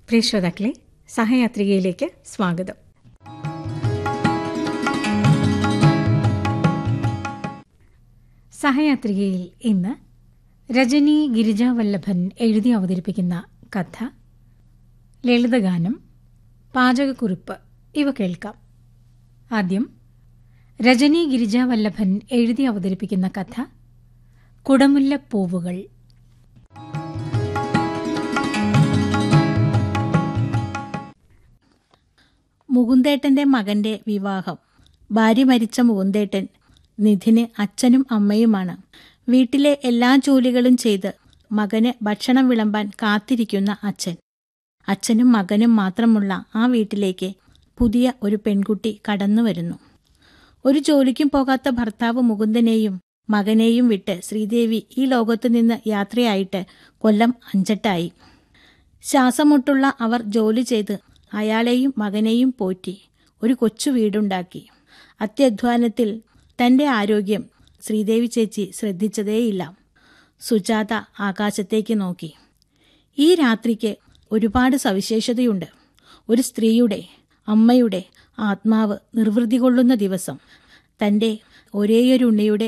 പ്രിയ ശ്രോതാക്കളെ സഹയാത്രികയിലേക്ക് സ്വാഗതം സഹയാത്രികയിൽ ഇന്ന് രജനി ഗിരിജാവല്ലഭൻ എഴുതി അവതരിപ്പിക്കുന്ന കഥ ലളിതഗാനം പാചകക്കുറിപ്പ് ഇവ കേൾക്കാം ആദ്യം രജനി ഗിരിജാവല്ലഭൻ എഴുതി അവതരിപ്പിക്കുന്ന കഥ കുടമുല്ലപ്പൂവുകൾ മുകുന്ദേട്ടന്റെ മകന്റെ വിവാഹം ഭാര്യ മരിച്ച മുകുന്ദേട്ടൻ നിധിന് അച്ഛനും അമ്മയുമാണ് വീട്ടിലെ എല്ലാ ജോലികളും ചെയ്ത് മകന് ഭക്ഷണം വിളമ്പാൻ കാത്തിരിക്കുന്ന അച്ഛൻ അച്ഛനും മകനും മാത്രമുള്ള ആ വീട്ടിലേക്ക് പുതിയ ഒരു പെൺകുട്ടി കടന്നു വരുന്നു ഒരു ജോലിക്കും പോകാത്ത ഭർത്താവ് മുകുന്ദനെയും മകനെയും വിട്ട് ശ്രീദേവി ഈ ലോകത്തു നിന്ന് യാത്രയായിട്ട് കൊല്ലം അഞ്ചെട്ടായി ശ്വാസമുട്ടുള്ള അവർ ജോലി ചെയ്ത് അയാളെയും മകനെയും പോറ്റി ഒരു കൊച്ചു വീടുണ്ടാക്കി അത്യധ്വാനത്തിൽ തന്റെ ആരോഗ്യം ശ്രീദേവി ചേച്ചി ശ്രദ്ധിച്ചതേയില്ല സുജാത ആകാശത്തേക്ക് നോക്കി ഈ രാത്രിക്ക് ഒരുപാട് സവിശേഷതയുണ്ട് ഒരു സ്ത്രീയുടെ അമ്മയുടെ ആത്മാവ് നിർവൃതി കൊള്ളുന്ന ദിവസം തന്റെ ഒരേയൊരു ഉണ്ണിയുടെ